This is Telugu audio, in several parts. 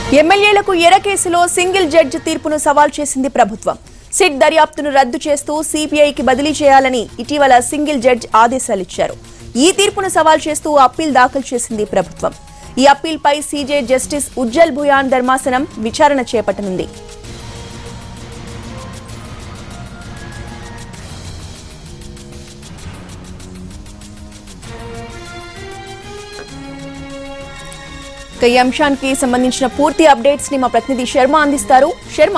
ఎమ్మెల్యేలకు ఎర కేసులో సింగిల్ జడ్జి తీర్పును సవాల్ చేసింది ప్రభుత్వం సిట్ దర్యాప్తును రద్దు చేస్తూ సిబిఐకి బదిలీ చేయాలని ఇటీవల సింగిల్ జడ్జ్ ఆదేశాలిచ్చారు ఈ తీర్పును సవాల్ చేస్తూ అప్పీల్ దాఖలు చేసింది ప్రభుత్వం ఈ అప్పీల్పై సీజే జస్టిస్ ఉజ్జల్ భుయాన్ ధర్మాసనం విచారణ చేపట్టనుంది ఇక ఈ అంశానికి సంబంధించిన పూర్తి అప్డేట్స్ ని మా ప్రతినిధి శర్మ అందిస్తారు శర్మ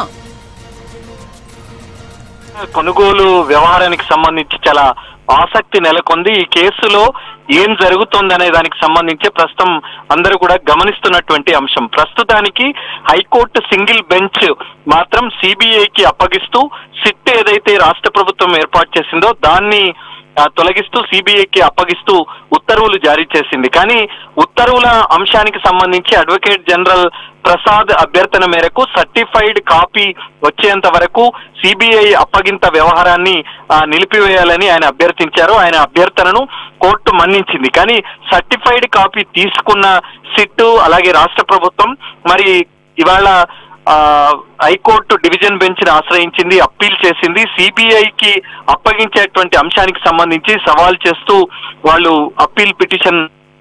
కొనుగోలు వ్యవహారానికి సంబంధించి చాలా ఆసక్తి నెలకొంది ఈ కేసులో ఏం జరుగుతోందనే దానికి సంబంధించి ప్రస్తుతం అందరూ కూడా గమనిస్తున్నటువంటి అంశం ప్రస్తుతానికి హైకోర్టు సింగిల్ బెంచ్ మాత్రం సిబిఐకి అప్పగిస్తూ సిట్ ఏదైతే రాష్ట్ర ప్రభుత్వం ఏర్పాటు చేసిందో దాన్ని ఆ, తొలగిస్తూ సిబిఐకి అప్పగిస్తూ ఉత్తర్వులు జారీ చేసింది కానీ ఉత్తర్వుల అంశానికి సంబంధించి అడ్వకేట్ జనరల్ ప్రసాద్ అభ్యర్థన మేరకు సర్టిఫైడ్ కాపీ వచ్చేంత వరకు సిబిఐ అప్పగింత వ్యవహారాన్ని ఆ, నిలిపివేయాలని ఆయన అభ్యర్థించారు ఆయన అభ్యర్థనను కోర్టు మన్నించింది కానీ సర్టిఫైడ్ కాపీ తీసుకున్న సిట్టు అలాగే రాష్ట్ర ప్రభుత్వం మరి ఇవాళ ఆ, హైకోర్టు డివిజన్ బెంచ్ ని ఆశ్రయించింది అప్పీల్ చేసింది సిబిఐకి అప్పగించేటువంటి అంశానికి సంబంధించి సవాల్ చేస్తూ వాళ్ళు అప్పీల్ పిటిషన్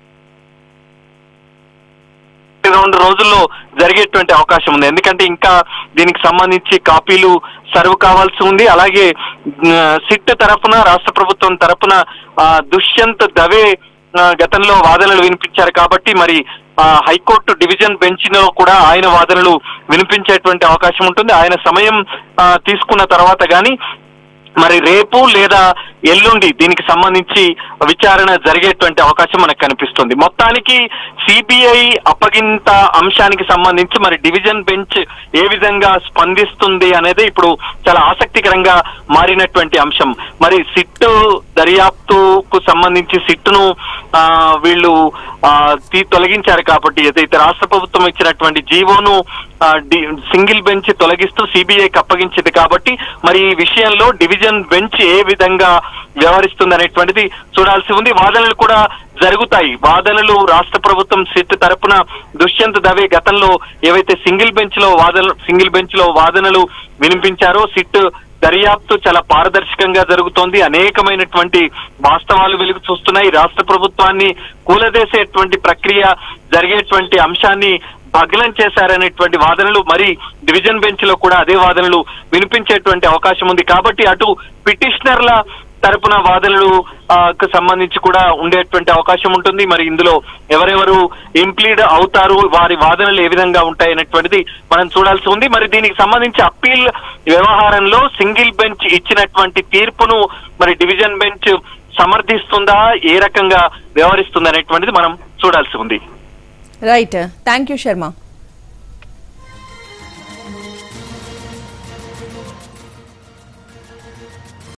రెండు రోజుల్లో జరిగేటువంటి అవకాశం ఉంది ఎందుకంటే ఇంకా దీనికి సంబంధించి కాపీలు సర్వ్ కావాల్సి ఉంది అలాగే ఆ, సిట్ తరఫున రాష్ట్ర ప్రభుత్వం తరఫున ఆ, దుష్యంత్ దవే ఆ, గతంలో వాదనలు వినిపించారు కాబట్టి మరి ఆ, హైకోర్టు డివిజన్ బెంచ్ లో కూడా ఆయన వాదనలు వినిపించేటువంటి అవకాశం ఉంటుంది ఆయన సమయం ఆ, తీసుకున్న తర్వాత గాని మరి రేపు లేదా ఎల్లుండి దీనికి సంబంధించి విచారణ జరిగేటువంటి అవకాశం మనకు కనిపిస్తుంది మొత్తానికి సిబిఐ అప్పగింత అంశానికి సంబంధించి మరి డివిజన్ బెంచ్ ఏ విధంగా స్పందిస్తుంది అనేది ఇప్పుడు చాలా ఆసక్తికరంగా మారినటువంటి అంశం మరి సిట్ దర్యాప్తుకు సంబంధించి సిట్టును ఆ, వీళ్ళు ఆ, తీ- తొలగించారు కాబట్టి ఏదైతే రాష్ట్ర ప్రభుత్వం ఇచ్చినటువంటి జీవోను ఆ, డి- సింగిల్ బెంచ్ తొలగిస్తూ సిబిఐకి అప్పగించింది కాబట్టి మరి ఈ విషయంలో డివిజన్ బెంచ్ ఏ విధంగా వ్యవహరిస్తుంది అనేటువంటిది చూడాల్సి ఉంది వాదనలు కూడా జరుగుతాయి వాదనలు రాష్ట్ర ప్రభుత్వం సిట్ తరపున దుష్యంత్ దవే గతంలో ఏవైతే సింగిల్ బెంచ్ లో వాదన సింగిల్ బెంచ్ లో వాదనలు వినిపించారో సిట్ దర్యాప్తు చాలా పారదర్శకంగా జరుగుతోంది అనేకమైనటువంటి వాస్తవాలు వెలుగు చూస్తున్నాయి రాష్ట్ర ప్రభుత్వాన్ని కూలదేసేటువంటి ప్రక్రియ జరిగేటువంటి అంశాన్ని భగ్నం చేశారనేటువంటి వాదనలు మరి డివిజన్ బెంచ్ లో కూడా అదే వాదనలు వినిపించేటువంటి అవకాశం ఉంది కాబట్టి అటు పిటిషనర్ల తరపున వాదనలు ఆ, కు సంబంధించి కూడా ఉండేటువంటి అవకాశం ఉంటుంది మరి ఇందులో ఎవరెవరు ఇంప్లీడ్ అవుతారు వారి వాదనలు ఏ విధంగా ఉంటాయి అనేటువంటిది మనం చూడాల్సి ఉంది మరి దీనికి సంబంధించి అప్పీల్ వ్యవహారంలో సింగిల్ బెంచ్ ఇచ్చినటువంటి తీర్పును మరి డివిజన్ బెంచ్ సమర్థిస్తుందా ఏ రకంగా వ్యవహరిస్తుంది అనేటువంటిది మనం చూడాల్సి ఉంది రైట్ థ్యాంక్ యూ శర్మ